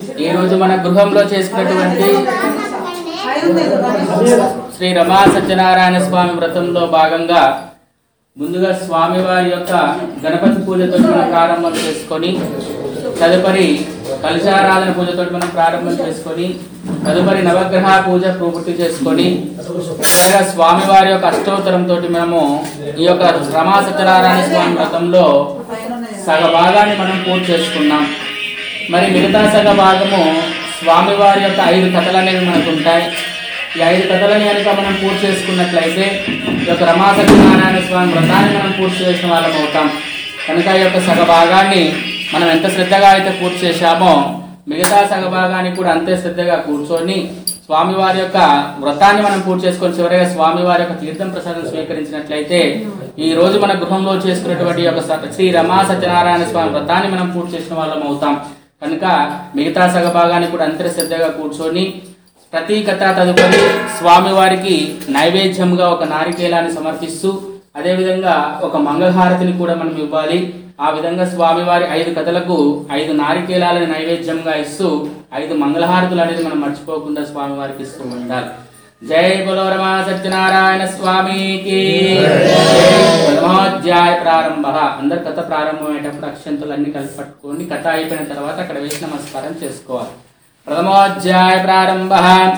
ఈ రోజు మన గృహంలో చేసుకున్నటువంటి శ్రీ రమా సత్యనారాయణ స్వామి వ్రతంలో భాగంగా ముందుగా స్వామివారి యొక్క గణపతి పూజతో మనం ప్రారంభం చేసుకొని తదుపరి కలశారాధన పూజతో మనం ప్రారంభం చేసుకొని తదుపరి నవగ్రహ పూజ పూర్తి చేసుకొని చివరగా స్వామివారి యొక్క అష్టోత్తరంతో మనము ఈ యొక్క రమా సత్యనారాయణ స్వామి వ్రతంలో సగ భాగాన్ని మనం పూర్తి చేసుకున్నాం మరి మిగతా సగ భాగము స్వామివారి యొక్క ఐదు కథలు అనేవి మనకు ఉంటాయి ఈ ఐదు కథలని కనుక మనం పూర్తి చేసుకున్నట్లయితే ఈ యొక్క రమా సత్యనారాయణ స్వామి వ్రతాన్ని మనం పూర్తి చేసిన వాళ్ళం అవుతాం కనుక ఈ యొక్క సగ భాగాన్ని మనం ఎంత శ్రద్ధగా అయితే పూర్తి చేశామో మిగతా సగ భాగాన్ని కూడా అంతే శ్రద్ధగా కూర్చొని స్వామివారి యొక్క వ్రతాన్ని మనం పూర్తి చేసుకొని చివరిగా స్వామివారి యొక్క తీర్థం ప్రసాదం స్వీకరించినట్లయితే ఈ రోజు మన గృహంలో చేసుకున్నటువంటి యొక్క స- శ్రీ రమా సత్యనారాయణ స్వామి వ్రతాన్ని మనం పూర్తి చేసిన వాళ్ళం అవుతాం కనుక మిగతా సగ భాగాన్ని కూడా అంతర శ్రద్ధగా కూర్చొని ప్రతి కథ తదుపరి స్వామివారికి నైవేద్యంగా ఒక నారికేలాన్ని సమర్పిస్తూ అదేవిధంగా ఒక మంగళహారతిని కూడా మనం ఇవ్వాలి ఆ విధంగా స్వామివారి ఐదు కథలకు ఐదు నారికేలాలను నైవేద్యంగా ఇస్తూ ఐదు మంగళహారతులు అనేది మనం మర్చిపోకుండా స్వామివారికి ఇస్తూ ఉండాలి జై బలో రమా సత్యనారాయణ స్వామికి ప్రథమోధ్యాయ ప్రారంభ అందరు కథ ప్రారంభమయ్యేటప్పుడు అక్షంతులు అన్ని కలిసి పట్టుకొని కథ అయిపోయిన తర్వాత అక్కడ వేసి నమస్కారం చేసుకోవాలి ప్రథమోధ్యాయ ప్రారంభ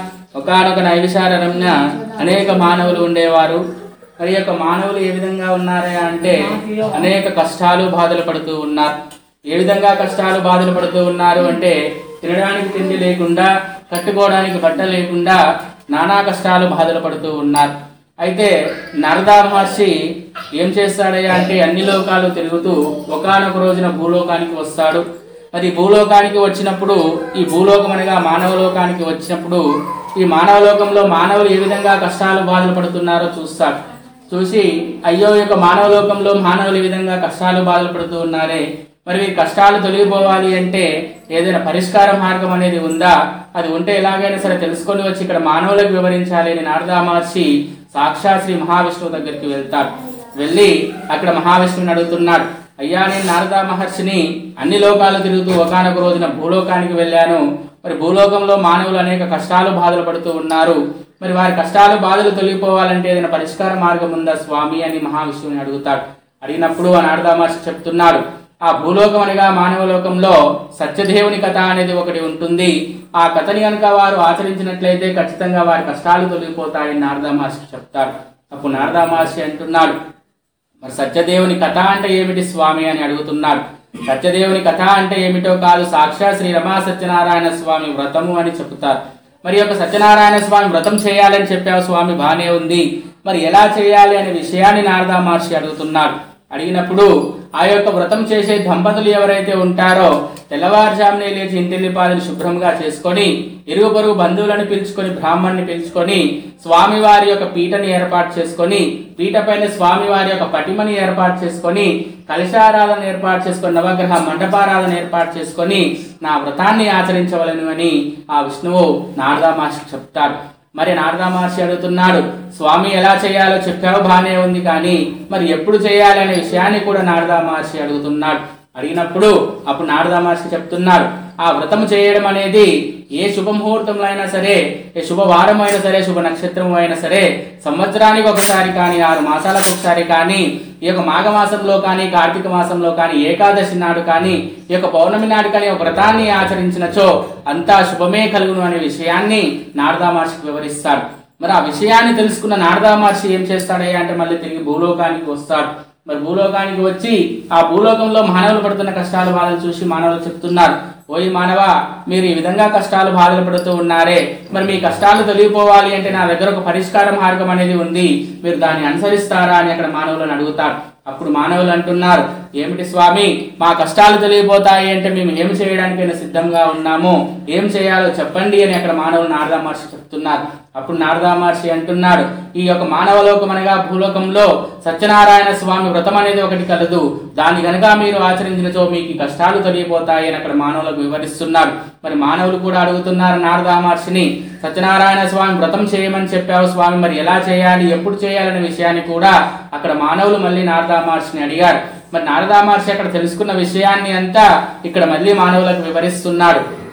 ఒకనొక నైవిశారణ్య అనేక మానవులు ఉండేవారు మరి యొక్క మానవులు ఏ విధంగా ఉన్నారా అంటే అనేక కష్టాలు బాధలు పడుతూ ఉన్నారు ఏ విధంగా కష్టాలు బాధలు పడుతూ ఉన్నారు అంటే తినడానికి తిండి లేకుండా కట్టుకోవడానికి బట్ట లేకుండా నానా కష్టాలు బాధలు పడుతూ ఉన్నారు అయితే నరదా మహర్షి ఏం చేస్తాడయ్యా అంటే అన్ని లోకాలు తిరుగుతూ ఒకానొక రోజున భూలోకానికి వస్తాడు మరి భూలోకానికి వచ్చినప్పుడు ఈ భూలోకం అనగా మానవ లోకానికి వచ్చినప్పుడు ఈ మానవ లోకంలో మానవులు ఏ విధంగా కష్టాలు బాధలు పడుతున్నారో చూస్తాడు చూసి అయ్యో ఈ యొక్క మానవ లోకంలో మానవులు ఈ విధంగా కష్టాలు బాధలు పడుతూ ఉన్నారే మరి వీరి కష్టాలు తొలగిపోవాలి అంటే ఏదైనా పరిష్కార మార్గం అనేది ఉందా అది ఉంటే ఎలాగైనా సరే తెలుసుకొని వచ్చి ఇక్కడ మానవులకు వివరించాలి అని నారదా మహర్షి సాక్షాత్ శ్రీ మహావిష్ణువు దగ్గరికి వెళ్తాడు వెళ్ళి అక్కడ మహావిష్ణువుని అడుగుతున్నాడు అయ్యా నేను నారదా మహర్షిని అన్ని లోకాలు తిరుగుతూ ఒకనొక రోజున భూలోకానికి వెళ్ళాను మరి భూలోకంలో మానవులు అనేక కష్టాలు బాధలు పడుతూ ఉన్నారు మరి వారి కష్టాలు బాధలు తొలగిపోవాలంటే ఏదైనా పరిష్కార మార్గం ఉందా స్వామి అని మహావిష్ణువుని అడుగుతాడు అడిగినప్పుడు ఆ నారదా మహర్షి చెప్తున్నాడు ఆ భూలోకం అనగా మానవ లోకంలో సత్యదేవుని కథ అనేది ఒకటి ఉంటుంది ఆ కథని కనుక వారు ఆచరించినట్లయితే ఖచ్చితంగా వారి కష్టాలు తొలగిపోతాయని నారదా మహర్షి చెప్తారు అప్పుడు నారదా మహర్షి అంటున్నాడు మరి సత్యదేవుని కథ అంటే ఏమిటి స్వామి అని అడుగుతున్నాడు సత్యదేవుని కథ అంటే ఏమిటో కాదు సాక్షాత్ శ్రీ రమా సత్యనారాయణ స్వామి వ్రతము అని చెప్తారు మరి యొక్క సత్యనారాయణ స్వామి వ్రతం చేయాలని చెప్పావు స్వామి బానే ఉంది మరి ఎలా చేయాలి అనే విషయాన్ని నారదా మహర్షి అడుగుతున్నాడు అడిగినప్పుడు ఆ యొక్క వ్రతం చేసే దంపతులు ఎవరైతే ఉంటారో తెల్లవారుజామునే లేచి ఇంటిల్లిపాదని శుభ్రంగా చేసుకొని ఇరుగు పొరుగు బంధువులను పిలుచుకొని బ్రాహ్మణ్ణి పిలుచుకొని స్వామివారి యొక్క పీటని ఏర్పాటు చేసుకొని పీట పైన స్వామివారి యొక్క పటిమని ఏర్పాటు చేసుకొని కలశారాధన ఏర్పాటు చేసుకొని నవగ్రహ మండపారాధన ఏర్పాటు చేసుకొని నా వ్రతాన్ని ఆచరించవలను అని ఆ విష్ణువు నారదా మహర్షి చెప్తారు మరి నారదా మహర్షి అడుగుతున్నాడు స్వామి ఎలా చేయాలో చెప్పావు బానే ఉంది కానీ మరి ఎప్పుడు చేయాలి అనే విషయాన్ని కూడా నారదా మహర్షి అడుగుతున్నాడు అడిగినప్పుడు అప్పుడు నారదా మహర్షి చెప్తున్నాడు ఆ వ్రతం చేయడం అనేది ఏ శుభముహూర్తంలో అయినా సరే ఏ శుభవారం అయినా సరే శుభ నక్షత్రం అయినా సరే సంవత్సరానికి ఒకసారి కానీ ఆరు మాసాలకు ఒకసారి కానీ ఈ యొక్క మాఘమాసంలో కానీ కార్తీక మాసంలో కానీ ఏకాదశి నాడు కానీ ఈ యొక్క పౌర్ణమి నాడు కానీ ఒక వ్రతాన్ని ఆచరించినచో అంతా శుభమే కలుగును అనే విషయాన్ని నారదా మహర్షికి వివరిస్తాడు మరి ఆ విషయాన్ని తెలుసుకున్న నారదా మహర్షి ఏం చేస్తాడయ్యా అంటే మళ్ళీ తిరిగి భూలోకానికి వస్తాడు మరి భూలోకానికి వచ్చి ఆ భూలోకంలో మానవులు పడుతున్న కష్టాలు బాధలు చూసి మానవులు చెప్తున్నారు ఓయి మానవ మీరు ఈ విధంగా కష్టాలు బాధలు పడుతూ ఉన్నారే మరి మీ కష్టాలు తొలగిపోవాలి అంటే నా దగ్గర ఒక పరిష్కార మార్గం అనేది ఉంది మీరు దాన్ని అనుసరిస్తారా అని అక్కడ మానవులను అడుగుతారు అప్పుడు మానవులు అంటున్నారు ఏమిటి స్వామి మా కష్టాలు తొలగిపోతాయి అంటే మేము ఏం చేయడానికైనా సిద్ధంగా ఉన్నాము ఏం చేయాలో చెప్పండి అని అక్కడ మానవులు నారదా మహర్షి చెప్తున్నారు అప్పుడు నారదా మహర్షి అంటున్నాడు ఈ యొక్క మానవలోకం అనగా భూలోకంలో సత్యనారాయణ స్వామి వ్రతం అనేది ఒకటి కలదు దాన్ని గనక మీరు ఆచరించినచో మీకు ఈ కష్టాలు తొలగిపోతాయి అని అక్కడ మానవులకు వివరిస్తున్నారు మరి మానవులు కూడా అడుగుతున్నారు నారదా మహర్షిని సత్యనారాయణ స్వామి వ్రతం చేయమని చెప్పావు స్వామి మరి ఎలా చేయాలి ఎప్పుడు చేయాలనే విషయాన్ని కూడా అక్కడ మానవులు మళ్ళీ నారదా మహర్షిని అడిగారు మరి నారదా మహర్షి అక్కడ తెలుసుకున్న విషయాన్ని అంతా ఇక్కడ మళ్ళీ మానవులకు వివరిస్తున్నాడు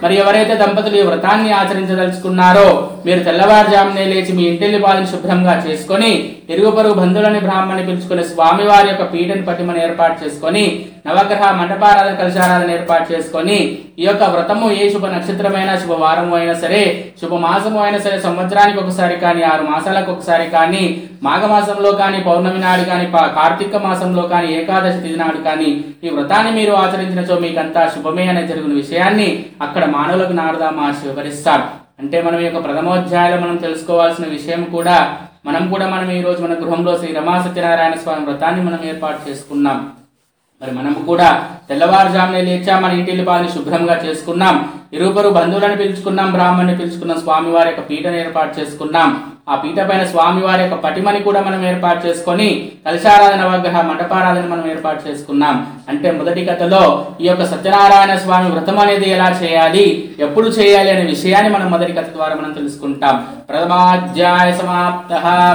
మరి ఎవరైతే దంపతులు ఈ వ్రతాన్ని ఆచరించదలుచుకున్నారో మీరు తెల్లవారుజామునే లేచి మీ ఇంటిల్లి పాలను శుభ్రంగా చేసుకొని ఇరుగు పొరుగు బంధువులని బ్రాహ్మణి పిలుచుకుని స్వామివారి యొక్క పీఠని పటిమను ఏర్పాటు చేసుకొని నవగ్రహ మండపారాధన కలశారాధన ఏర్పాటు చేసుకొని ఈ యొక్క వ్రతము ఏ శుభ నక్షత్రమైనా శుభ వారము అయినా సరే శుభ మాసము అయినా సరే సంవత్సరానికి ఒకసారి కానీ ఆరు మాసాలకు ఒకసారి కానీ మాఘమాసంలో కానీ పౌర్ణమి నాడు కానీ పా- కార్తీక మాసంలో కానీ ఏకాదశి తిథి నాడు కానీ ఈ వ్రతాన్ని మీరు ఆచరించినచో మీకంతా శుభమే అనే జరిగిన విషయాన్ని అక్కడ మానవులకు నారదా మహర్షి వివరిస్తాడు అంటే మనం ఈ యొక్క ప్రథమోధ్యాయంలో మనం తెలుసుకోవాల్సిన విషయం కూడా మనం కూడా మనం ఈ రోజు మన గృహంలో శ్రీ రమా సత్యనారాయణ స్వామి వ్రతాన్ని మనం ఏర్పాటు చేసుకున్నాం మరి మనం కూడా తెల్లవారుజామునే లేచా మన ఇంటిల్లి పాలని శుభ్రంగా చేసుకున్నాం ఇరువురు బంధువులను పిలుచుకున్నాం బ్రాహ్మణ్ణి పిలుచుకున్నాం స్వామివారి యొక్క పీటను ఏర్పాటు చేసుకున్నాం ఆ పీట పైన స్వామివారి యొక్క పటిమని కూడా మనం ఏర్పాటు చేసుకొని కలశారాధన వగ్రహ మండపారాధన మనం ఏర్పాటు చేసుకున్నాం అంటే మొదటి కథలో ఈ యొక్క సత్యనారాయణ స్వామి వ్రతం అనేది ఎలా చేయాలి ఎప్పుడు చేయాలి అనే విషయాన్ని మనం మొదటి కథ ద్వారా మనం తెలుసుకుంటాం ప్రథమాధ్యాయ సమాప్త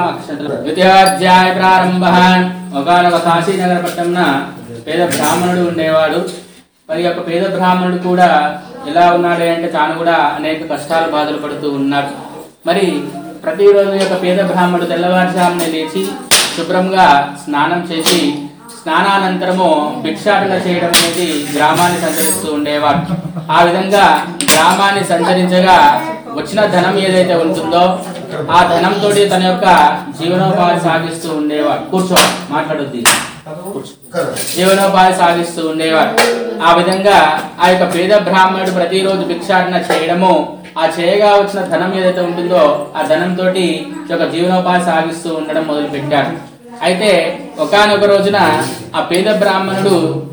ద్వితీయాధ్యాయ ప్రారంభ ఒకనొక కాశీనగర పట్టణంన పేద బ్రాహ్మణుడు ఉండేవాడు మరి యొక్క పేద బ్రాహ్మణుడు కూడా ఎలా ఉన్నాడు అంటే తాను కూడా అనేక కష్టాలు బాధలు పడుతూ ఉన్నాడు మరి ప్రతిరోజు యొక్క పేద బ్రాహ్మణుడు తెల్లవారుజామునే లేచి శుభ్రంగా స్నానం చేసి స్నానానంతరము భిక్షాటన చేయడం అనేది గ్రామాన్ని సంచరిస్తూ ఉండేవాడు ఆ విధంగా గ్రామాన్ని సంచరించగా వచ్చిన ధనం ఏదైతే ఉంటుందో ఆ ధనంతో తన యొక్క జీవనోపాధి సాగిస్తూ ఉండేవాడు కూర్చో మాట్లాడొద్ది కూర్చో జీవనోపాధి సాగిస్తూ ఉండేవాడు ఆ విధంగా ఆ యొక్క పేద బ్రాహ్మణుడు ప్రతిరోజు భిక్షాటన చేయడము ఆ చేయగా వచ్చిన ధనం ఏదైతే ఉంటుందో ఆ ధనంతో యొక్క జీవనోపాధి సాగిస్తూ ఉండడం మొదలు పెట్టాడు అయితే ఒకానొక రోజున ఆ పేద బ్రాహ్మణుడు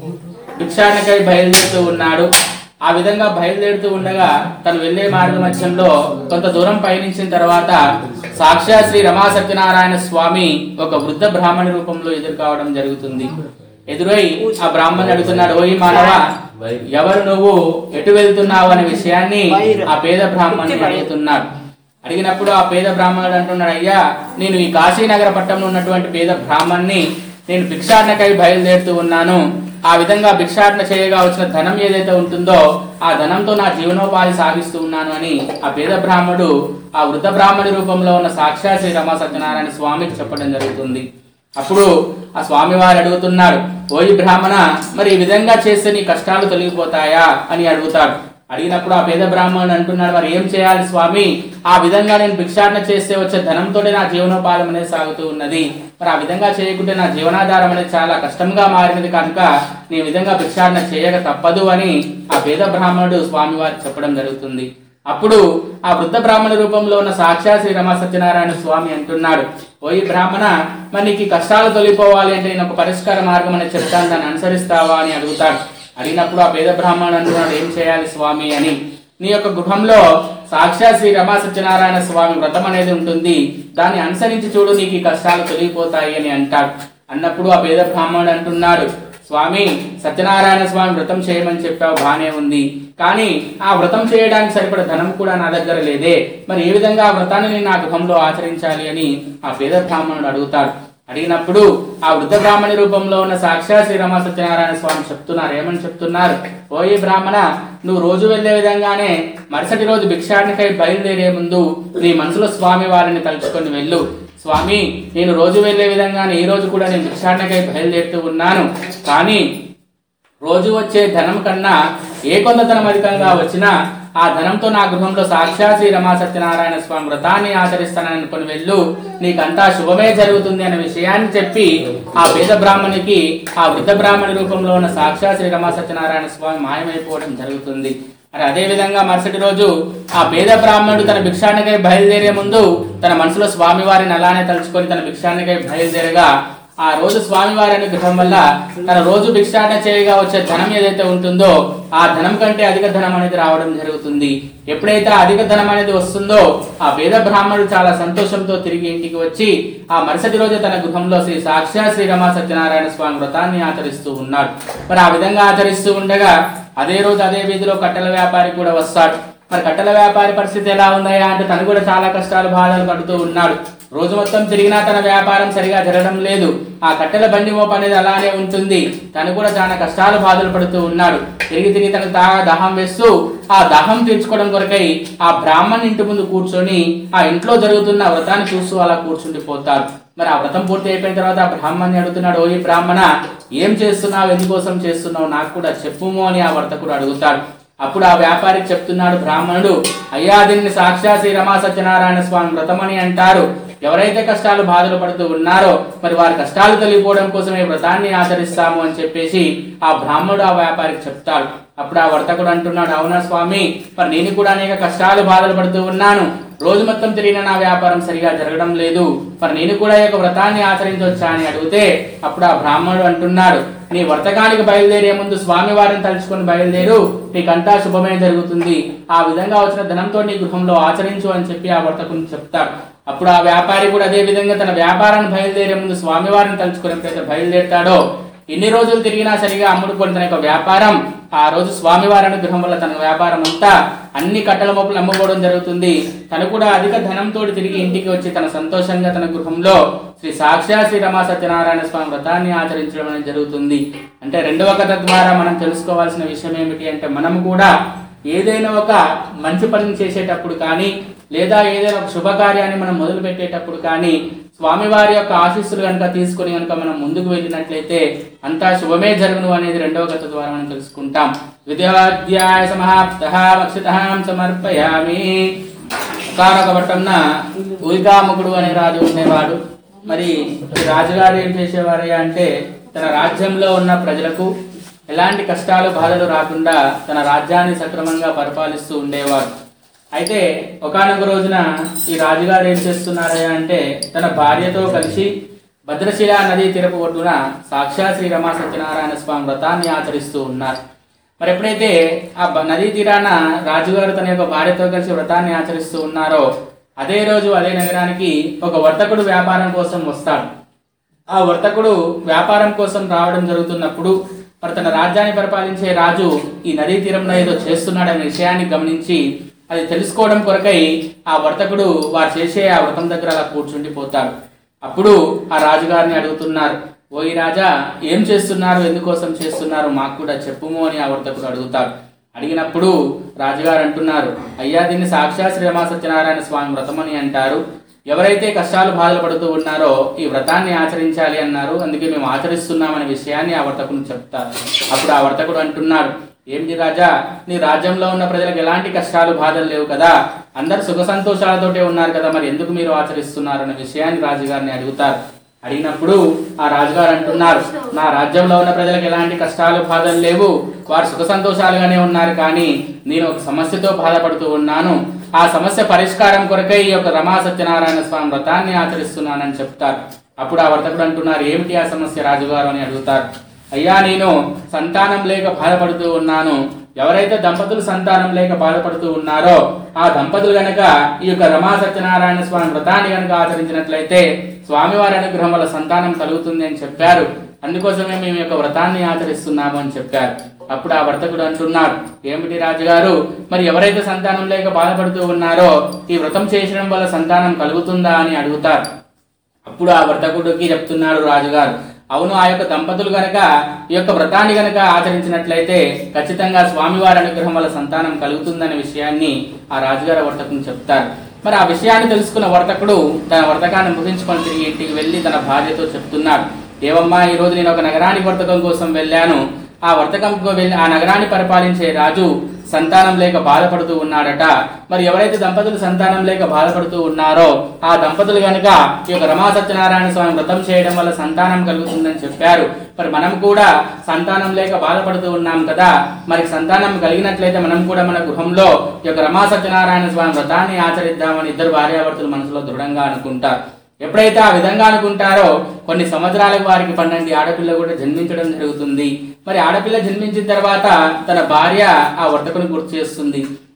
భిక్షాటనకై బయలుదేరుతూ ఉన్నాడు ఆ విధంగా బయలుదేరుతూ ఉండగా తను వెళ్లే మార్గ మధ్యంలో కొంత దూరం పయనించిన తర్వాత సాక్షాత్ శ్రీ రమా సత్యనారాయణ స్వామి ఒక వృద్ధ బ్రాహ్మణి రూపంలో ఎదురు కావడం జరుగుతుంది ఎదురై ఆ బ్రాహ్మణుడు అడుగుతున్నాడు ఓయి మానవ ఎవరు నువ్వు ఎటు వెళ్తున్నావు అనే విషయాన్ని ఆ పేద బ్రాహ్మణుని అడుగుతున్నాడు అడిగినప్పుడు ఆ పేద బ్రాహ్మణుడు అంటున్నాడు అయ్యా నేను ఈ కాశీనగర పట్టణంలో ఉన్నటువంటి పేద బ్రాహ్మణ్ణి నేను భిక్షాటనకై బయలుదేరుతూ ఉన్నాను ఆ విధంగా భిక్షాటన చేయగా వచ్చిన ధనం ఏదైతే ఉంటుందో ఆ ధనంతో నా జీవనోపాధి సాగిస్తూ ఉన్నాను అని ఆ పేద బ్రాహ్మణుడు ఆ వృద్ధ బ్రాహ్మణి రూపంలో ఉన్న సాక్షాత్ శ్రీ రమా సత్యనారాయణ స్వామికి చెప్పడం జరుగుతుంది అప్పుడు ఆ స్వామివారు అడుగుతున్నాడు ఓయి బ్రాహ్మణ మరి ఈ విధంగా చేస్తే నీ కష్టాలు తొలగిపోతాయా అని అడుగుతాడు అడిగినప్పుడు ఆ పేద బ్రాహ్మణుడు అంటున్నాడు మరి ఏం చేయాలి స్వామి ఆ విధంగా నేను భిక్షాటన చేస్తే వచ్చే ధనంతోనే నా జీవనోపాధం అనేది సాగుతూ ఉన్నది మరి ఆ విధంగా చేయకుంటే నా జీవనాధారం అనేది చాలా కష్టంగా మారినది కనుక నీ విధంగా భిక్షాటన చేయక తప్పదు అని ఆ పేద బ్రాహ్మణుడు స్వామివారికి చెప్పడం జరుగుతుంది అప్పుడు ఆ వృద్ధ బ్రాహ్మణ రూపంలో ఉన్న సాక్షాత్ శ్రీ రమా సత్యనారాయణ స్వామి అంటున్నాడు ఓయి బ్రాహ్మణ మరి నీకు ఈ కష్టాలు తొలిపోవాలి అంటే నేను ఒక పరిష్కార మార్గం అనేది చెప్తాను దాన్ని అనుసరిస్తావా అని అడుగుతాడు అడిగినప్పుడు ఆ పేద బ్రాహ్మణుడు అంటున్నాడు ఏం చేయాలి స్వామి అని నీ యొక్క గృహంలో సాక్షాత్ శ్రీ రమా సత్యనారాయణ స్వామి వ్రతం అనేది ఉంటుంది దాన్ని అనుసరించి చూడు నీకు ఈ కష్టాలు తొలగిపోతాయి అని అంటాడు అన్నప్పుడు ఆ పేద బ్రాహ్మణుడు అంటున్నాడు స్వామి సత్యనారాయణ స్వామి వ్రతం చేయమని చెప్పావు బానే ఉంది కానీ ఆ వ్రతం చేయడానికి సరిపడ ధనం కూడా నా దగ్గర లేదే మరి ఏ విధంగా ఆ వ్రతాన్ని నేను నా గృహంలో ఆచరించాలి అని ఆ పేద బ్రాహ్మణుడు అడుగుతాడు అడిగినప్పుడు ఆ వృద్ధ బ్రాహ్మణి రూపంలో ఉన్న సాక్షాత్ శ్రీరామ సత్యనారాయణ స్వామి చెప్తున్నారు ఏమని చెప్తున్నారు ఓయి బ్రాహ్మణ నువ్వు రోజు వెళ్లే విధంగానే మరుసటి రోజు భిక్షాటనకై బయలుదేరే ముందు నీ మనసులో స్వామి వారిని తలుచుకొని వెళ్ళు స్వామి నేను రోజు వెళ్లే విధంగానే ఈ రోజు కూడా నేను భిక్షాటనకై బయలుదేరుతూ ఉన్నాను కానీ రోజు వచ్చే ధనం కన్నా ఏ కొంత ధనం అధికంగా వచ్చినా ఆ ధనంతో నా గృహంలో సాక్షాత్ శ్రీ రమా సత్యనారాయణ స్వామి వ్రతాన్ని ఆచరిస్తానని అనుకుని వెళ్ళు నీకంతా శుభమే జరుగుతుంది అనే విషయాన్ని చెప్పి ఆ పేద బ్రాహ్మణికి ఆ వృద్ధ బ్రాహ్మణి రూపంలో ఉన్న సాక్షాత్ శ్రీ రమా సత్యనారాయణ స్వామి మాయమైపోవడం జరుగుతుంది మరి అదే విధంగా మరుసటి రోజు ఆ పేద బ్రాహ్మణుడు తన భిక్షానికై బయలుదేరే ముందు తన మనసులో స్వామివారిని అలానే తలుచుకొని తన భిక్షానికై బయలుదేరగా ఆ రోజు స్వామివారి అనుగ్రహం వల్ల తన రోజు భిక్షాటన చేయగా వచ్చే ధనం ఏదైతే ఉంటుందో ఆ ధనం కంటే అధిక ధనం అనేది రావడం జరుగుతుంది ఎప్పుడైతే ఆ అధిక ధనం అనేది వస్తుందో ఆ వేద బ్రాహ్మణుడు చాలా సంతోషంతో తిరిగి ఇంటికి వచ్చి ఆ మరుసటి రోజు తన గృహంలో శ్రీ సాక్షాత్ శ్రీరమ సత్యనారాయణ స్వామి వ్రతాన్ని ఆచరిస్తూ ఉన్నాడు మరి ఆ విధంగా ఆచరిస్తూ ఉండగా అదే రోజు అదే వీధిలో కట్టెల వ్యాపారి కూడా వస్తాడు మరి కట్టెల వ్యాపారి పరిస్థితి ఎలా ఉందయ్యా అంటే తను కూడా చాలా కష్టాలు బాధలు పడుతూ ఉన్నాడు రోజు మొత్తం తిరిగినా తన వ్యాపారం సరిగా జరగడం లేదు ఆ కట్టెల బండి మోపు అనేది అలానే ఉంటుంది తను కూడా చాలా కష్టాలు బాధలు పడుతూ ఉన్నాడు తిరిగి తిరిగి తనకు దా దాహం వేస్తూ ఆ దాహం తీర్చుకోవడం కొరకై ఆ బ్రాహ్మణ్ ఇంటి ముందు కూర్చొని ఆ ఇంట్లో జరుగుతున్న వ్రతాన్ని చూస్తూ అలా కూర్చుండిపోతారు మరి ఆ వ్రతం పూర్తి అయిపోయిన తర్వాత ఆ బ్రాహ్మణ్ణి అడుగుతున్నాడు ఓ ఈ బ్రాహ్మణ ఏం చేస్తున్నావు ఎందుకోసం చేస్తున్నావు నాకు కూడా చెప్పుము అని ఆ వర్తకుడు అడుగుతాడు అప్పుడు ఆ వ్యాపారికి చెప్తున్నాడు బ్రాహ్మణుడు అయ్యా దీన్ని సాక్షాత్ శ్రీ రమా సత్యనారాయణ స్వామి వ్రతమని అంటారు ఎవరైతే కష్టాలు బాధలు పడుతూ ఉన్నారో మరి వారి కష్టాలు తొలగిపోవడం కోసం ఈ వ్రతాన్ని ఆచరిస్తాము అని చెప్పేసి ఆ బ్రాహ్మణుడు ఆ వ్యాపారికి చెప్తాడు అప్పుడు ఆ వర్తకుడు అంటున్నాడు అవునా స్వామి మరి నేను కూడా అనేక కష్టాలు బాధలు పడుతూ ఉన్నాను రోజు మొత్తం తిరిగిన నా వ్యాపారం సరిగా జరగడం లేదు మరి నేను కూడా ఈ యొక్క వ్రతాన్ని ఆచరించవచ్చా అని అడిగితే అప్పుడు ఆ బ్రాహ్మణుడు అంటున్నాడు నీ వర్తకానికి బయలుదేరే ముందు స్వామి వారిని తలుచుకొని బయలుదేరు నీకంతా శుభమే జరుగుతుంది ఆ విధంగా వచ్చిన ధనంతో నీ గృహంలో ఆచరించు అని చెప్పి ఆ వర్తకుని చెప్తాడు అప్పుడు ఆ వ్యాపారి కూడా అదే విధంగా తన వ్యాపారాన్ని బయలుదేరే ముందు స్వామివారిని తలుచుకొని ఎప్పుడైతే బయలుదేరుతాడో ఎన్ని రోజులు తిరిగినా సరిగా అమ్ముడుకొని తన యొక్క వ్యాపారం ఆ రోజు స్వామివారి అనుగ్రహం వల్ల తన వ్యాపారం అంతా అన్ని కట్టల మొప్పులు అమ్ముకోవడం జరుగుతుంది తను కూడా అధిక ధనంతో తిరిగి ఇంటికి వచ్చి తన సంతోషంగా తన గృహంలో శ్రీ సాక్షాత్ శ్రీ రమా సత్యనారాయణ స్వామి వ్రతాన్ని ఆచరించడం అనేది జరుగుతుంది అంటే రెండవ కథ ద్వారా మనం తెలుసుకోవాల్సిన విషయం ఏమిటి అంటే మనం కూడా ఏదైనా ఒక మంచి పనిని చేసేటప్పుడు కానీ లేదా ఏదైనా ఒక శుభకార్యాన్ని మనం మొదలు పెట్టేటప్పుడు కానీ స్వామివారి యొక్క ఆశీస్సులు కనుక తీసుకొని కనుక మనం ముందుకు వెళ్ళినట్లయితే అంతా శుభమే జరుగును అనేది రెండవ కథ ద్వారా మనం తెలుసుకుంటాం విద్యాధ్యాయ సమాప్త మక్షితాం సమర్పయామి ఒకనొక పట్టంన ఉల్గాముకుడు అనే రాజు ఉండేవాడు మరి ఈ రాజుగారు ఏం చేసేవారు అంటే తన రాజ్యంలో ఉన్న ప్రజలకు ఎలాంటి కష్టాలు బాధలు రాకుండా తన రాజ్యాన్ని సక్రమంగా పరిపాలిస్తూ ఉండేవాడు అయితే ఒకానొక రోజున ఈ రాజుగారు ఏం చేస్తున్నారయ్యా అంటే తన భార్యతో కలిసి భద్రశిల నదీ తీరపు ఒడ్డున సాక్షాత్ శ్రీ రమా సత్యనారాయణ స్వామి వ్రతాన్ని ఆచరిస్తూ ఉన్నారు మరి ఎప్పుడైతే ఆ బ- నదీ తీరాన రాజుగారు తన యొక్క భార్యతో కలిసి వ్రతాన్ని ఆచరిస్తూ ఉన్నారో అదే రోజు అదే నగరానికి ఒక వర్తకుడు వ్యాపారం కోసం వస్తాడు ఆ వర్తకుడు వ్యాపారం కోసం రావడం జరుగుతున్నప్పుడు మరి తన రాజ్యాన్ని పరిపాలించే రాజు ఈ నదీ తీరంలో ఏదో చేస్తున్నాడనే విషయాన్ని గమనించి అది తెలుసుకోవడం కొరకై ఆ వర్తకుడు వారు చేసే ఆ వ్రతం దగ్గర అలా కూర్చుండిపోతాడు అప్పుడు ఆ రాజుగారిని అడుగుతున్నారు ఓ ఈ రాజా ఏం చేస్తున్నారు ఎందుకోసం చేస్తున్నారు మాకు కూడా చెప్పుము అని ఆ వర్తకుడు అడుగుతాడు అడిగినప్పుడు రాజుగారు అంటున్నారు అయ్యా దీన్ని సాక్షాత్ శ్రీ రమా సత్యనారాయణ స్వామి వ్రతం అని అంటారు ఎవరైతే కష్టాలు బాధలు పడుతూ ఉన్నారో ఈ వ్రతాన్ని ఆచరించాలి అన్నారు అందుకే మేము ఆచరిస్తున్నామనే విషయాన్ని ఆ వర్తకుడు చెప్తారు అప్పుడు ఆ వర్తకుడు అంటున్నాడు ఏంటి రాజా నీ రాజ్యంలో ఉన్న ప్రజలకు ఎలాంటి కష్టాలు బాధలు లేవు కదా అందరు సుఖ సంతోషాలతోటే ఉన్నారు కదా మరి ఎందుకు మీరు ఆచరిస్తున్నారు అనే విషయాన్ని రాజుగారిని అడుగుతారు అడిగినప్పుడు ఆ రాజుగారు అంటున్నారు నా రాజ్యంలో ఉన్న ప్రజలకు ఎలాంటి కష్టాలు బాధలు లేవు వారు సుఖ సంతోషాలుగానే ఉన్నారు కానీ నేను ఒక సమస్యతో బాధపడుతూ ఉన్నాను ఆ సమస్య పరిష్కారం కొరకై ఈ యొక్క రమా సత్యనారాయణ స్వామి వ్రతాన్ని ఆచరిస్తున్నానని చెప్తారు అప్పుడు ఆ వర్తకుడు అంటున్నారు ఏమిటి ఆ సమస్య రాజుగారు అని అడుగుతారు అయ్యా నేను సంతానం లేక బాధపడుతూ ఉన్నాను ఎవరైతే దంపతులు సంతానం లేక బాధపడుతూ ఉన్నారో ఆ దంపతులు గనక ఈ యొక్క రమా సత్యనారాయణ స్వామి వ్రతాన్ని గనక ఆచరించినట్లయితే స్వామివారి అనుగ్రహం వల్ల సంతానం కలుగుతుంది అని చెప్పారు అందుకోసమే మేము ఈ యొక్క వ్రతాన్ని ఆచరిస్తున్నాము అని చెప్పారు అప్పుడు ఆ వర్తకుడు అంటున్నాడు ఏమిటి రాజుగారు మరి ఎవరైతే సంతానం లేక బాధపడుతూ ఉన్నారో ఈ వ్రతం చేసడం వల్ల సంతానం కలుగుతుందా అని అడుగుతారు అప్పుడు ఆ వర్తకుడికి చెప్తున్నాడు రాజుగారు అవును ఆ యొక్క దంపతులు గనక ఈ యొక్క వ్రతాన్ని గనక ఆచరించినట్లయితే ఖచ్చితంగా స్వామివారి అనుగ్రహం వల్ల సంతానం కలుగుతుందనే విషయాన్ని ఆ రాజుగారు వర్తకుని చెప్తారు మరి ఆ విషయాన్ని తెలుసుకున్న వర్తకుడు తన వర్తకాన్ని ముగించుకొని తిరిగి ఇంటికి వెళ్ళి తన భార్యతో చెప్తున్నాడు ఏవమ్మా ఈ రోజు నేను ఒక నగరానికి వర్తకం కోసం వెళ్ళాను ఆ వర్తకంకు వెళ్ళి ఆ నగరాన్ని పరిపాలించే రాజు సంతానం లేక బాధపడుతూ ఉన్నాడట మరి ఎవరైతే దంపతులు సంతానం లేక బాధపడుతూ ఉన్నారో ఆ దంపతులు గనుక ఈ యొక్క రమా సత్యనారాయణ స్వామి వ్రతం చేయడం వల్ల సంతానం కలుగుతుందని చెప్పారు మరి మనం కూడా సంతానం లేక బాధపడుతూ ఉన్నాం కదా మరి సంతానం కలిగినట్లయితే మనం కూడా మన గృహంలో ఈ యొక్క రమా సత్యనారాయణ స్వామి వ్రతాన్ని ఆచరిద్దామని ఇద్దరు భార్యాభర్తలు మనసులో దృఢంగా అనుకుంటారు ఎప్పుడైతే ఆ విధంగా అనుకుంటారో కొన్ని సంవత్సరాలకు వారికి పన్నెండు ఆడపిల్ల కూడా జన్మించడం జరుగుతుంది మరి ఆడపిల్ల జన్మించిన తర్వాత తన భార్య ఆ వర్తకుని గుర్తు చేస్తుంది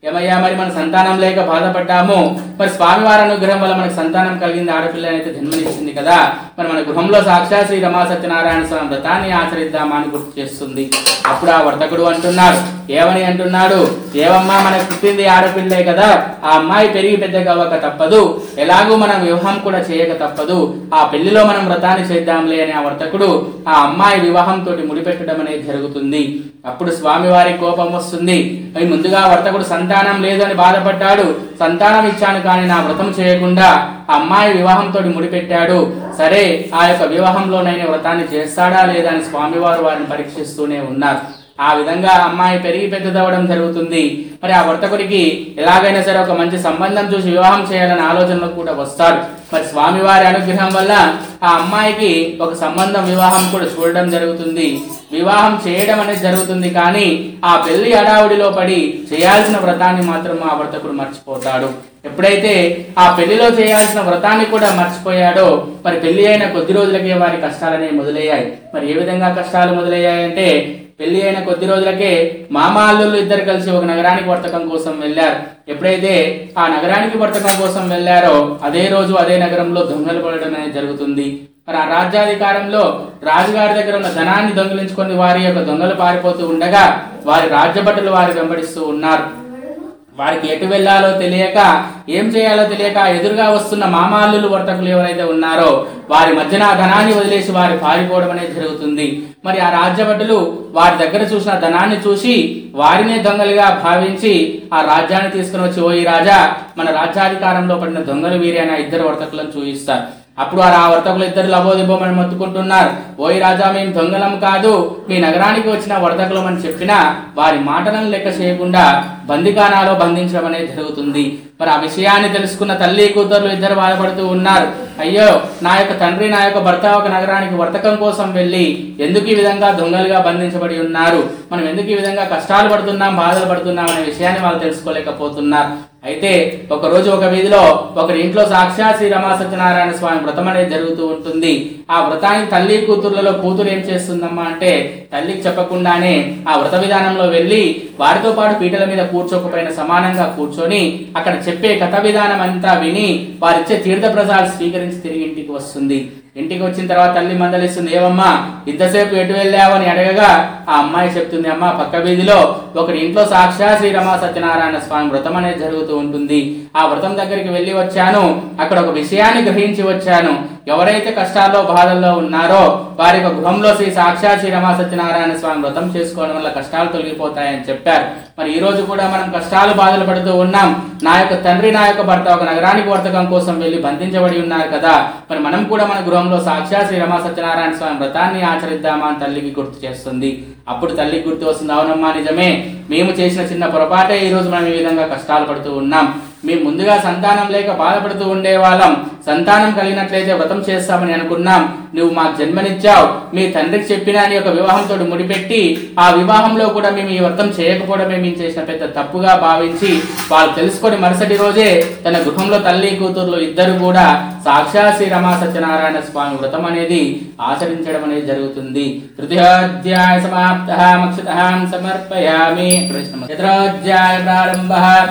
ఏమయ్యా మరి మన సంతానం లేక బాధపడ్డాము మరి స్వామివారి అనుగ్రహం వల్ల మనకు సంతానం కలిగింది ఆడపిల్ల అయితే జన్మనిచ్చింది కదా మరి మన గృహంలో సాక్షాత్ శ్రీ రమా సత్యనారాయణ స్వామి వ్రతాన్ని ఆచరిద్దామా అని గుర్తు చేస్తుంది అప్పుడు ఆ వర్తకుడు అంటున్నాడు ఏమని అంటున్నాడు ఏవమ్మా మనకు పుట్టింది ఆడపిల్లే కదా ఆ అమ్మాయి పెరిగి పెద్దగా అవ్వక తప్పదు ఎలాగూ మనం వివాహం కూడా చేయక తప్పదు ఆ పెళ్లిలో మనం వ్రతాన్ని చేద్దాంలే అని ఆ వర్తకుడు ఆ అమ్మాయి వివాహం తోటి ముడిపెట్టడం అనేది జరుగుతుంది అప్పుడు స్వామివారి కోపం వస్తుంది అవి ముందుగా వర్తకుడు సంతానం లేదు అని బాధపడ్డాడు సంతానం ఇచ్చాను కానీ నా వ్రతం చేయకుండా ఆ అమ్మాయి వివాహంతో ముడిపెట్టాడు సరే ఆ యొక్క వివాహంలోనైనా వ్రతాన్ని చేస్తాడా లేదా అని స్వామివారు వారిని పరీక్షిస్తూనే ఉన్నారు ఆ విధంగా ఆ అమ్మాయి పెరిగి పెద్దదవడం జరుగుతుంది మరి ఆ వర్తకుడికి ఎలాగైనా సరే ఒక మంచి సంబంధం చూసి వివాహం చేయాలనే ఆలోచనలో కూడా వస్తాడు మరి స్వామివారి అనుగ్రహం వల్ల ఆ అమ్మాయికి ఒక సంబంధం వివాహం కూడా చూడడం జరుగుతుంది వివాహం చేయడం అనేది జరుగుతుంది కానీ ఆ పెళ్లి హడావుడిలో పడి చేయాల్సిన వ్రతాన్ని మాత్రం ఆ వర్తకుడు మర్చిపోతాడు ఎప్పుడైతే ఆ పెళ్లిలో చేయాల్సిన వ్రతాన్ని కూడా మర్చిపోయాడో మరి పెళ్లి అయిన కొద్ది రోజులకే వారి కష్టాలనే మొదలయ్యాయి మరి ఏ విధంగా కష్టాలు మొదలయ్యాయంటే పెళ్లి అయిన కొద్ది రోజులకే మామ అల్లుళ్ళు ఇద్దరు కలిసి ఒక నగరానికి వర్తకం కోసం వెళ్ళారు ఎప్పుడైతే ఆ నగరానికి వర్తకం కోసం వెళ్ళారో అదే రోజు అదే నగరంలో దొంగలు పడడం అనేది జరుగుతుంది మరి ఆ రాజ్యాధికారంలో రాజుగారి దగ్గర ఉన్న ధనాన్ని దొంగిలించుకొని వారి యొక్క దొంగలు పారిపోతూ ఉండగా వారి రాజ్యభటులు వారి వెంబడిస్తూ ఉన్నారు వారికి ఎటు వెళ్ళాలో తెలియక ఏం చేయాలో తెలియక ఎదురుగా వస్తున్న మామాల్లులు వర్తకులు ఎవరైతే ఉన్నారో వారి మధ్యన ఆ ధనాన్ని వదిలేసి వారి పారిపోవడం అనేది జరుగుతుంది మరి ఆ రాజ్యభటులు వారి దగ్గర చూసిన ధనాన్ని చూసి వారినే దొంగలుగా భావించి ఆ రాజ్యాన్ని తీసుకుని వచ్చి ఓ ఈ రాజా మన రాజ్యాధికారంలో పడిన దొంగలు వీరే అని ఆ ఇద్దరు వర్తకులను చూయిస్తారు అప్పుడు ఆ వర్తకులు ఇద్దరు లబోదిబోమని మొత్తుకుంటున్నారు ఓయ్ రాజా మేము దొంగలం కాదు మీ నగరానికి వచ్చిన వర్తకులం అని చెప్పినా వారి మాటలను లెక్క చేయకుండా బందికానాలో బంధించడం అనేది జరుగుతుంది మరి ఆ విషయాన్ని తెలుసుకున్న తల్లి కూతుర్లు ఇద్దరు బాధపడుతూ ఉన్నారు అయ్యో నా యొక్క తండ్రి నా యొక్క భర్త ఒక నగరానికి వర్తకం కోసం వెళ్ళి ఎందుకు ఈ విధంగా దొంగలుగా బంధించబడి ఉన్నారు మనం ఎందుకు ఈ విధంగా కష్టాలు పడుతున్నాం బాధలు పడుతున్నాం అనే విషయాన్ని వాళ్ళు తెలుసుకోలేకపోతున్నారు అయితే ఒక రోజు ఒక వీధిలో ఒకరి ఇంట్లో సాక్షాత్ శ్రీ రమా సత్యనారాయణ స్వామి వ్రతం అనేది జరుగుతూ ఉంటుంది ఆ వ్రతాన్ని తల్లి కూతుర్లలో కూతురు ఏం చేస్తుందమ్మా అంటే తల్లికి చెప్పకుండానే ఆ వ్రత విధానంలో వెళ్ళి వారితో పాటు పీటల మీద కూర్చోకపోయిన సమానంగా కూర్చొని అక్కడ చెప్పే కథ విధానం అంతా విని వారిచ్చే తీర్థ ప్రసాద్ స్వీకరించి తిరిగి ఇంటికి వస్తుంది ఇంటికి వచ్చిన తర్వాత తల్లి మందలిస్తుంది ఏమమ్మా ఇంతసేపు ఎటు వెళ్ళావు అని అడగగా ఆ అమ్మాయి చెప్తుంది అమ్మా పక్క వీధిలో ఒకరి ఇంట్లో సాక్షా శ్రీ రమా సత్యనారాయణ స్వామి వ్రతం అనేది జరుగుతూ ఉంటుంది ఆ వ్రతం దగ్గరికి వెళ్ళి వచ్చాను అక్కడ ఒక విషయాన్ని గ్రహించి వచ్చాను ఎవరైతే కష్టాల్లో బాధల్లో ఉన్నారో వారి యొక్క గృహంలో శ్రీ సాక్షాత్ శ్రీ రమా సత్యనారాయణ స్వామి వ్రతం చేసుకోవడం వల్ల కష్టాలు తొలగిపోతాయని చెప్పారు మరి ఈ రోజు కూడా మనం కష్టాలు బాధలు పడుతూ ఉన్నాం నా యొక్క తండ్రి నా యొక్క భర్త ఒక నగరానికి వర్తకం కోసం వెళ్ళి బంధించబడి ఉన్నారు కదా మరి మనం కూడా మన గృహంలో సాక్షాత్ శ్రీ రమా సత్యనారాయణ స్వామి వ్రతాన్ని ఆచరిద్దామా అని తల్లికి గుర్తు చేస్తుంది అప్పుడు తల్లికి గుర్తు వస్తుంది అవునమ్మా నిజమే మేము చేసిన చిన్న పొరపాటే ఈ రోజు మనం ఈ విధంగా కష్టాలు పడుతూ ఉన్నాం మేము ముందుగా సంతానం లేక బాధపడుతూ ఉండేవాళ్ళం సంతానం కలిగినట్లయితే వ్రతం చేస్తామని అనుకున్నాం నువ్వు మాకు జన్మనిచ్చావు మీ తండ్రికి చెప్పినా నీ యొక్క వివాహంతో ముడిపెట్టి ఆ వివాహంలో కూడా మేము ఈ వ్రతం చేయకపోవడమే మేము చేసిన పెద్ద తప్పుగా భావించి వాళ్ళు తెలుసుకొని మరుసటి రోజే తన గృహంలో తల్లి కూతుర్లు ఇద్దరు కూడా సాక్షాత్ శ్రీ రమా సత్యనారాయణ స్వామి వ్రతం అనేది ఆచరించడం అనేది జరుగుతుంది తృతీయోధ్యాయ సమాప్త మక్షిత సమర్పయామి చతురోధ్యాయ ప్రారంభ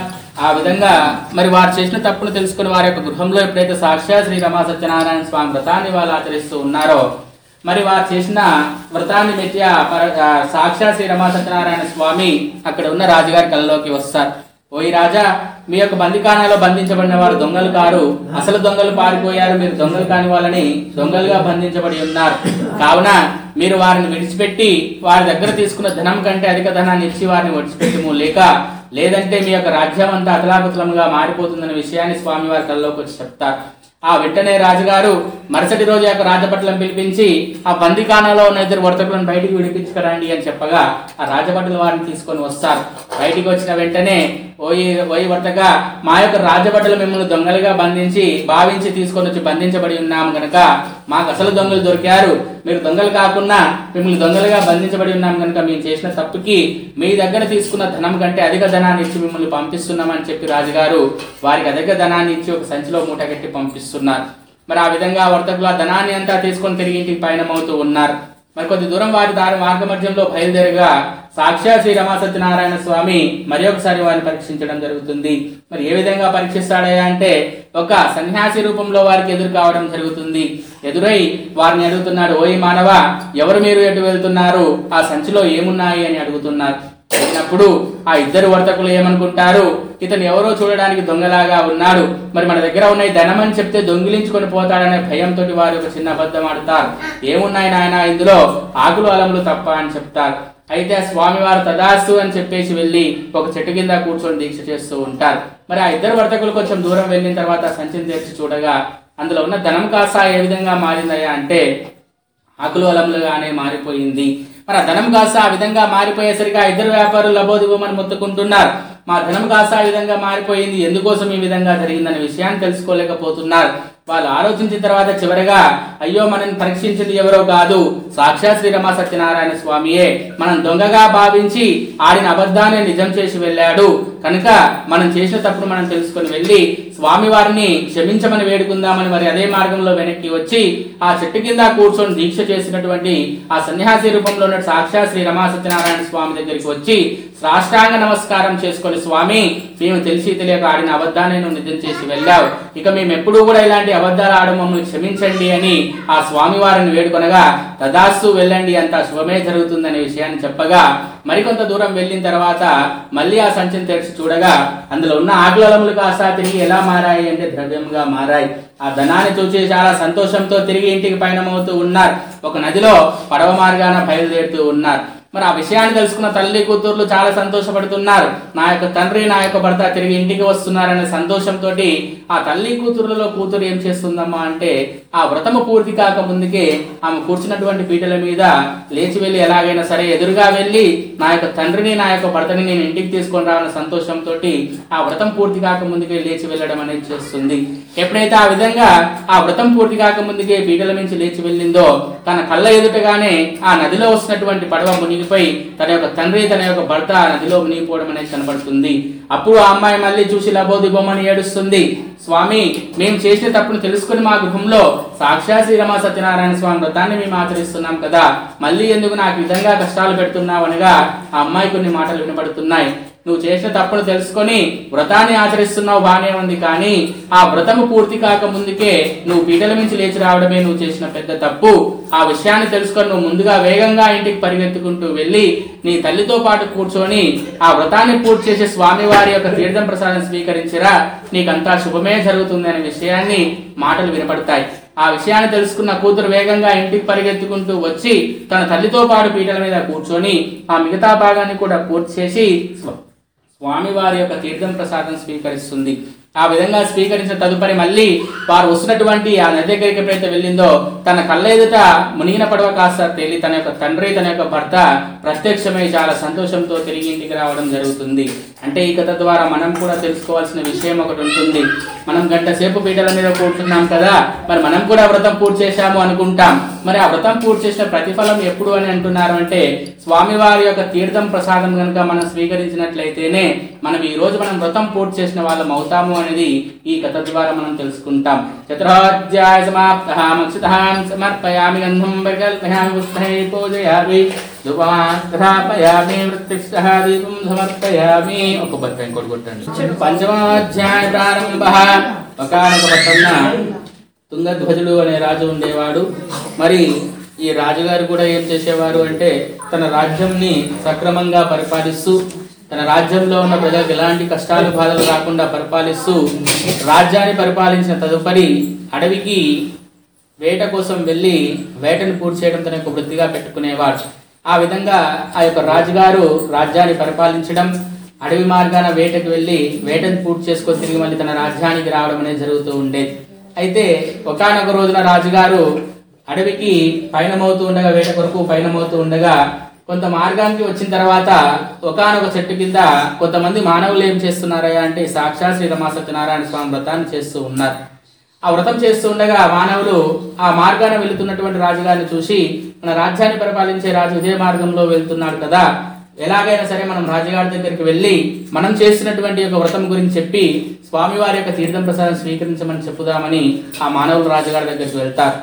ఆ విధంగా మరి వారు చేసిన తప్పును తెలుసుకుని వారి యొక్క గృహంలో ఎప్పుడైతే సాక్షాత్ శ్రీ రమా సత్యనారాయణ స్వామి వ్రతాన్ని వాళ్ళు ఆచరిస్తూ ఉన్నారో మరి వారు చేసిన వ్రతాన్ని మెచ్చి ఆ పర- ఆ సాక్షాత్ శ్రీ రమా సత్యనారాయణ స్వామి అక్కడ ఉన్న రాజుగారి కళ్ళలోకి వస్తారు ఓయి రాజా మీ యొక్క బందికానాలో బంధించబడిన వారు దొంగలు కారు అసలు దొంగలు పారిపోయారు మీరు దొంగలు కాని వాళ్ళని దొంగలుగా బంధించబడి ఉన్నారు కావున మీరు వారిని విడిచిపెట్టి వారి దగ్గర తీసుకున్న ధనం కంటే అధిక ధనాన్ని ఇచ్చి వారిని విడిచిపెట్టము లేక లేదంటే మీ యొక్క రాజ్యం అంతా అతలాకుతలంగా మారిపోతుందన్న విషయాన్ని స్వామి వారి కల్లోకి వచ్చి చెప్తారు ఆ వెంటనే రాజుగారు మరుసటి రోజు యొక్క రాజభట్లను పిలిపించి ఆ బందికానాలో ఉన్న ఇద్దరు వర్తకులను బయటికి విడిపించుకురండి అని చెప్పగా ఆ రాజభటులు వారిని తీసుకొని వస్తారు బయటికి వచ్చిన వెంటనే ఓయి ఓయి వర్తక మా యొక్క రాజభటులు మిమ్మల్ని దొంగలుగా బంధించి భావించి తీసుకొని వచ్చి బంధించబడి ఉన్నాము గనక మాకు అసలు దొంగలు దొరికారు మీరు దొంగలు కాకుండా మిమ్మల్ని దొంగలుగా బంధించబడి ఉన్నాం కనుక మేము చేసిన తప్పుకి మీ దగ్గర తీసుకున్న ధనం కంటే అధిక ధనాన్ని ఇచ్చి మిమ్మల్ని పంపిస్తున్నామని చెప్పి రాజుగారు వారికి అధిక ధనాన్ని ఇచ్చి ఒక సంచిలో మూట కట్టి పంపిస్తున్నారు మరి ఆ విధంగా వర్తకులు ఆ ధనాన్ని అంతా తీసుకొని తిరిగి ఇంటికి పయనమవుతూ ఉన్నారు మరి కొద్ది దూరం వారి దారి మార్గ మధ్యంలో బయలుదేరగా సాక్షాత్ శ్రీ రమా సత్యనారాయణ స్వామి మరి ఒకసారి వారిని పరీక్షించడం జరుగుతుంది మరి ఏ విధంగా పరీక్షిస్తాడయ్యా అంటే ఒక సన్యాసి రూపంలో వారికి ఎదురు కావడం జరుగుతుంది ఎదురై వారిని అడుగుతున్నాడు ఓయి మానవ ఎవరు మీరు ఎటు వెళ్తున్నారు ఆ సంచిలో ఏమున్నాయి అని అడుగుతున్నారు అడిగినప్పుడు ఆ ఇద్దరు వర్తకులు ఏమనుకుంటారు ఇతను ఎవరో చూడడానికి దొంగలాగా ఉన్నాడు మరి మన దగ్గర ఉన్న ఈ ధనం అని చెప్తే దొంగిలించుకొని పోతాడనే భయంతో వారు ఒక చిన్న అబద్ధం ఆడతారు ఏమున్నాయి నాయన ఇందులో ఆకులు అలములు తప్ప అని చెప్తారు అయితే ఆ స్వామివారు తదాస్తు అని చెప్పేసి వెళ్ళి ఒక చెట్టు కింద కూర్చొని దీక్ష చేస్తూ ఉంటారు మరి ఆ ఇద్దరు వర్తకులు కొంచెం దూరం వెళ్ళిన తర్వాత ఆ సంచిని తెరిచి చూడగా అందులో ఉన్న ధనం కాసా ఏ విధంగా మారిందయ్యా అంటే ఆకులు అలములుగానే మారిపోయింది మరి ఆ ధనం కాస్త ఆ విధంగా మారిపోయేసరికి ఆ ఇద్దరు వ్యాపారులు లబోదిగోమని మొత్తుకుంటున్నారు మా ధనం కాస్త ఆ విధంగా మారిపోయింది ఎందుకోసం ఈ విధంగా జరిగిందనే విషయాన్ని తెలుసుకోలేకపోతున్నారు వాళ్ళు ఆలోచించిన తర్వాత చివరగా అయ్యో మనం పరీక్షించింది ఎవరో కాదు సాక్షాత్ శ్రీరమ సత్యనారాయణ స్వామియే మనం దొంగగా భావించి ఆడిన అబద్ధాన్ని నిజం చేసి వెళ్ళాడు కనుక మనం చేసిన తప్పుడు మనం తెలుసుకొని వెళ్ళి స్వామి వారిని క్షమించమని వేడుకుందామని మరి అదే మార్గంలో వెనక్కి వచ్చి ఆ చెట్టు కింద కూర్చొని దీక్ష చేసినటువంటి ఆ సన్యాసి రూపంలో ఉన్న సాక్షాత్ శ్రీ రమా సత్యనారాయణ స్వామి దగ్గరికి వచ్చి సాష్టాంగ నమస్కారం చేసుకొని స్వామి మేము తెలిసి తెలియక ఆడిన అబద్ధాన్ని నువ్వు నిజం చేసి వెళ్ళావు ఇక మేము ఎప్పుడూ కూడా ఇలాంటి అబద్ధాలు ఆడడం మమ్మల్ని క్షమించండి అని ఆ స్వామి వారిని వేడుకొనగా తదాస్తు వెళ్ళండి అంత శుభమే జరుగుతుందనే విషయాన్ని చెప్పగా మరికొంత దూరం వెళ్ళిన తర్వాత మళ్ళీ ఆ సంచిని తెరిచి చూడగా అందులో ఉన్న ఆకులములు కాస్త తిరిగి ఎలా మారాయి అంటే ద్రవ్యంగా మారాయి ఆ ధనాన్ని చూసి చాలా సంతోషంతో తిరిగి ఇంటికి పయనమవుతూ ఉన్నారు ఒక నదిలో పడవ మార్గాన బయలుదేరుతూ ఉన్నారు మరి ఆ విషయాన్ని తెలుసుకున్న తల్లి కూతుర్లు చాలా సంతోషపడుతున్నారు నా యొక్క తండ్రి నా యొక్క భర్త తిరిగి ఇంటికి వస్తున్నారనే సంతోషంతో ఆ తల్లి కూతురులలో కూతురు ఏం చేస్తుందమ్మా అంటే ఆ వ్రతము పూర్తి కాక ముందుకే ఆమె కూర్చున్నటువంటి పీటల మీద లేచి వెళ్ళి ఎలాగైనా సరే ఎదురుగా వెళ్ళి నా యొక్క తండ్రిని నా యొక్క భర్తని నేను ఇంటికి తీసుకొని రావాలన్న సంతోషంతో ఆ వ్రతం పూర్తి కాక ముందుకే లేచి వెళ్ళడం అనేది చేస్తుంది ఎప్పుడైతే ఆ విధంగా ఆ వ్రతం పూర్తి కాక ముందుకే పీటల నుంచి లేచి వెళ్ళిందో తన కళ్ళ ఎదుటగానే ఆ నదిలో వస్తున్నటువంటి పడవ మునిగిపోయి తన యొక్క తండ్రి తన యొక్క భర్త ఆ నదిలో మునిగిపోవడం అనేది కనబడుతుంది అప్పుడు ఆ అమ్మాయి మళ్ళీ చూసి లబోదిబోమని ఏడుస్తుంది స్వామి మేము చేసిన తప్పును తెలుసుకుని మా గృహంలో సాక్షాత్ శ్రీరమా సత్యనారాయణ స్వామి వ్రతాన్ని మేము ఆచరిస్తున్నాం కదా మళ్ళీ ఎందుకు నాకు ఈ విధంగా కష్టాలు పెడుతున్నావు అనగా ఆ అమ్మాయి కొన్ని మాటలు వినబడుతున్నాయి నువ్వు చేసిన తప్పును తెలుసుకొని వ్రతాన్ని ఆచరిస్తున్నావు బానే ఉంది కానీ ఆ వ్రతము పూర్తి కాక ముందుకే నువ్వు పీటల మించి లేచి రావడమే నువ్వు చేసిన పెద్ద తప్పు ఆ విషయాన్ని తెలుసుకొని నువ్వు ముందుగా వేగంగా ఇంటికి పరిగెత్తుకుంటూ వెళ్ళి నీ తల్లితో పాటు కూర్చొని ఆ వ్రతాన్ని పూర్తి చేసే స్వామి వారి యొక్క తీర్థం ప్రసాదం స్వీకరించిరా నీకంతా శుభమే జరుగుతుంది అనే విషయాన్ని మాటలు వినపడతాయి ఆ విషయాన్ని తెలుసుకున్న కూతురు వేగంగా ఇంటికి పరిగెత్తుకుంటూ వచ్చి తన తల్లితో పాటు పీటల మీద కూర్చొని ఆ మిగతా భాగాన్ని కూడా పూర్తి చేసి స్వ- స్వామివారి యొక్క తీర్థం ప్రసాదం స్వీకరిస్తుంది ఆ విధంగా స్వీకరించిన తదుపరి మళ్ళీ వారు వస్తున్నటువంటి ఆ నది దగ్గరికి ఎప్పుడైతే వెళ్ళిందో తన కళ్ళ ఎదుట మునిగిన పడవ కాస్త తేలి తన యొక్క తండ్రి తన యొక్క భర్త ప్రత్యక్షమై చాలా సంతోషంతో తిరిగి ఇంటికి రావడం జరుగుతుంది అంటే ఈ కథ ద్వారా మనం కూడా తెలుసుకోవాల్సిన విషయం ఒకటి ఉంటుంది మనం గంట సేపు పీటల మీద కూర్చున్నాం కదా మరి మనం కూడా వ్రతం పూర్తి చేశాము అనుకుంటాం మరి ఆ వ్రతం పూర్తి చేసిన ప్రతిఫలం ఎప్పుడు అని అంటున్నారు అంటే స్వామివారి యొక్క తీర్థం ప్రసాదం కనుక మనం స్వీకరించినట్లయితేనే మనం ఈ రోజు మనం వ్రతం పూర్తి చేసిన వాళ్ళం అవుతాము అనేది ఈ కథ ద్వారా మనం తెలుసుకుంటాం చతురాధ్యాయ సమాప్త మక్షితాం సమర్పయామి గంధం పరికల్పయామి పుస్తై పూజయామి ధూపమాగ్రాపయామి వృత్తిష్టః దీపం సమర్పయామి ఒక బట్ట ఇంకోటి కొట్టండి పంచమాధ్యాయ ప్రారంభ ఒకనొక పట్టణ తుంగధ్వజుడు అనే రాజు ఉండేవాడు మరి ఈ రాజుగారు కూడా ఏం చేసేవారు అంటే తన రాజ్యంని సక్రమంగా పరిపాలిస్తూ తన రాజ్యంలో ఉన్న ప్రజలకు ఎలాంటి కష్టాలు బాధలు రాకుండా పరిపాలిస్తూ రాజ్యాన్ని పరిపాలించిన తదుపరి అడవికి వేట కోసం వెళ్ళి వేటను పూర్తి చేయడం తన యొక్క వృత్తిగా పెట్టుకునేవాడు ఆ విధంగా ఆ యొక్క రాజుగారు రాజ్యాన్ని పరిపాలించడం అడవి మార్గాన వేటకు వెళ్ళి వేటను పూర్తి చేసుకొని తిరిగి మళ్ళీ తన రాజ్యానికి రావడం అనేది జరుగుతూ ఉండేది అయితే ఒకానొక రోజున రాజుగారు అడవికి పయనమవుతూ ఉండగా వేట కొరకు పయనమవుతూ ఉండగా కొంత మార్గానికి వచ్చిన తర్వాత ఒకానొక చెట్టు కింద కొంతమంది మానవులు ఏం చేస్తున్నారయ్యా అంటే సాక్షాత్ శ్రీరమా సత్యనారాయణ స్వామి వ్రతాన్ని చేస్తూ ఉన్నారు ఆ వ్రతం చేస్తూ ఉండగా మానవులు ఆ మార్గాన వెళుతున్నటువంటి రాజుగారిని చూసి మన రాజ్యాన్ని పరిపాలించే రాజు ఇదే మార్గంలో వెళ్తున్నాడు కదా ఎలాగైనా సరే మనం రాజుగారి దగ్గరికి వెళ్ళి మనం చేస్తున్నటువంటి యొక్క వ్రతం గురించి చెప్పి స్వామివారి యొక్క తీర్థం ప్రసాదం స్వీకరించమని చెప్పుదామని ఆ మానవులు రాజుగారి దగ్గరికి వెళ్తారు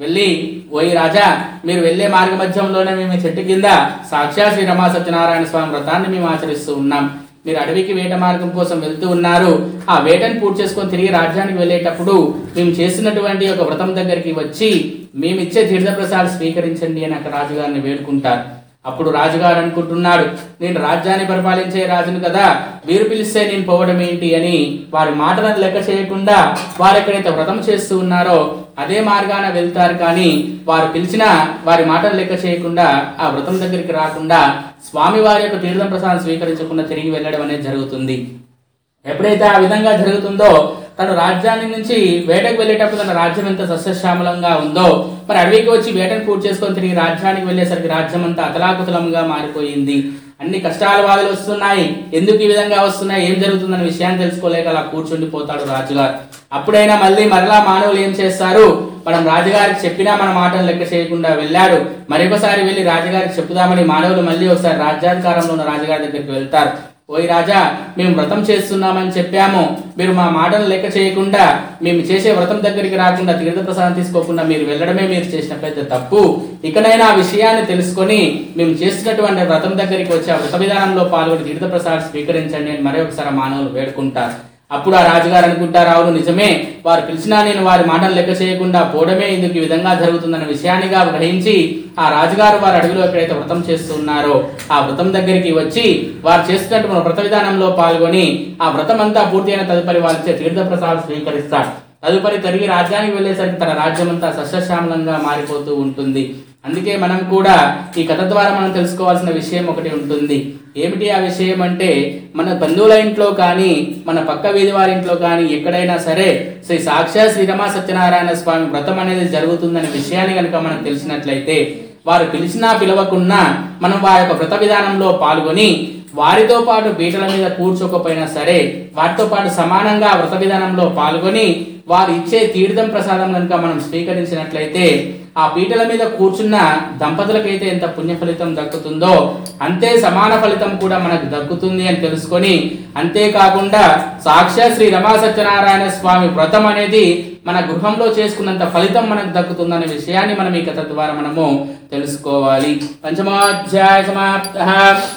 వెళ్ళి ఓయి రాజా మీరు వెళ్ళే మార్గ మధ్యంలోనే మేము ఈ చెట్టు కింద సాక్షాత్ శ్రీ రమా సత్యనారాయణ స్వామి వ్రతాన్ని మేము ఆచరిస్తూ ఉన్నాం మీరు అడవికి వేట మార్గం కోసం వెళ్తూ ఉన్నారు ఆ వేటను పూర్తి చేసుకొని తిరిగి రాజ్యానికి వెళ్ళేటప్పుడు మేము చేసినటువంటి ఒక వ్రతం దగ్గరికి వచ్చి మేము ఇచ్చే తీర్థప్రసాద్ స్వీకరించండి అని అక్కడ రాజుగారిని వేడుకుంటారు అప్పుడు రాజుగారు అనుకుంటున్నాడు నేను రాజ్యాన్ని పరిపాలించే రాజును కదా వీరు పిలిస్తే నేను పోవడం ఏంటి అని వారి మాటలను లెక్క చేయకుండా వారు ఎక్కడైతే వ్రతం చేస్తూ ఉన్నారో అదే మార్గాన వెళ్తారు కానీ వారు పిలిచిన వారి మాటలు లెక్క చేయకుండా ఆ వ్రతం దగ్గరికి రాకుండా స్వామి వారి యొక్క తీర్థం ప్రసాదం స్వీకరించకుండా తిరిగి వెళ్ళడం అనేది జరుగుతుంది ఎప్పుడైతే ఆ విధంగా జరుగుతుందో తను రాజ్యాన్ని నుంచి వేటకు వెళ్ళేటప్పుడు తన రాజ్యం ఎంత సస్యశ్యామలంగా ఉందో మరి అడవికి వచ్చి వేటను పూర్తి చేసుకొని తిరిగి రాజ్యానికి వెళ్ళేసరికి రాజ్యం అంతా అతలాకుతలంగా మారిపోయింది అన్ని కష్టాల బాధలు వస్తున్నాయి ఎందుకు ఈ విధంగా వస్తున్నాయి ఏం జరుగుతుందన్న విషయాన్ని తెలుసుకోలేక అలా కూర్చుండిపోతాడు రాజుగారు అప్పుడైనా మళ్ళీ మరలా మానవులు ఏం చేస్తారు మనం రాజుగారికి చెప్పినా మన మాటలు లెక్క చేయకుండా వెళ్ళాడు మరొకసారి వెళ్ళి రాజుగారికి చెప్పుదామని మానవులు మళ్ళీ ఒకసారి రాజ్యాధికారంలో ఉన్న రాజుగారి దగ్గరికి వెళ్తారు ఓయ్ రాజా మేము వ్రతం చేస్తున్నామని చెప్పాము మీరు మా మాటలు లెక్క చేయకుండా మేము చేసే వ్రతం దగ్గరికి రాకుండా తీర్థప్రసాదం తీసుకోకుండా మీరు వెళ్ళడమే మీరు చేసిన పెద్ద తప్పు ఇకనైనా ఆ విషయాన్ని తెలుసుకొని మేము చేసినటువంటి వ్రతం దగ్గరికి వచ్చి ఆ వ్రత విధానంలో పాల్గొని తీర్థప్రసాదం స్వీకరించండి అని మరొకసారి మానవులు వేడుకుంటారు అప్పుడు ఆ రాజుగారు అనుకుంటారు అవును నిజమే వారు పిలిచినా నేను వారి మాటలు లెక్క చేయకుండా పోవడమే ఇందుకు ఈ విధంగా జరుగుతుందన్న విషయాన్నిగా గ్రహించి ఆ రాజుగారు వారి అడవిలో ఎక్కడైతే వ్రతం చేస్తున్నారో ఆ వ్రతం దగ్గరికి వచ్చి వారు చేస్తున్నటువంటి వ్రత విధానంలో పాల్గొని ఆ వ్రతం అంతా పూర్తి అయిన తదుపరి వారిచ్చే తీర్థప్రసాదం స్వీకరిస్తాడు తదుపరి తిరిగి రాజ్యానికి వెళ్ళేసరికి తన రాజ్యం అంతా సస్యశ్యామలంగా మారిపోతూ ఉంటుంది అందుకే మనం కూడా ఈ కథ ద్వారా మనం తెలుసుకోవాల్సిన విషయం ఒకటి ఉంటుంది ఏమిటి ఆ విషయం అంటే మన బంధువుల ఇంట్లో కానీ మన పక్క వీధి వారి ఇంట్లో కానీ ఎక్కడైనా సరే శ్రీ సాక్షాత్ శ్రీరమా సత్యనారాయణ స్వామి వ్రతం అనేది జరుగుతుందనే విషయాన్ని కనుక మనం తెలిసినట్లయితే వారు పిలిచినా పిలవకున్నా మనం వారి యొక్క వ్రత విధానంలో పాల్గొని వారితో పాటు పీటల మీద కూర్చోకపోయినా సరే వారితో పాటు సమానంగా వ్రత విధానంలో పాల్గొని వారు ఇచ్చే తీర్థం ప్రసాదం కనుక మనం స్వీకరించినట్లయితే ఆ పీటల మీద కూర్చున్న దంపతులకైతే ఎంత పుణ్య ఫలితం దక్కుతుందో అంతే సమాన ఫలితం కూడా మనకు దక్కుతుంది అని తెలుసుకొని అంతేకాకుండా సాక్షాత్ శ్రీ రమా సత్యనారాయణ స్వామి వ్రతం అనేది మన గృహంలో చేసుకున్నంత ఫలితం మనకు దక్కుతుందనే విషయాన్ని మనం ఈ కథ ద్వారా మనము తెలుసుకోవాలి పంచమాధ్యాయ సమాప్త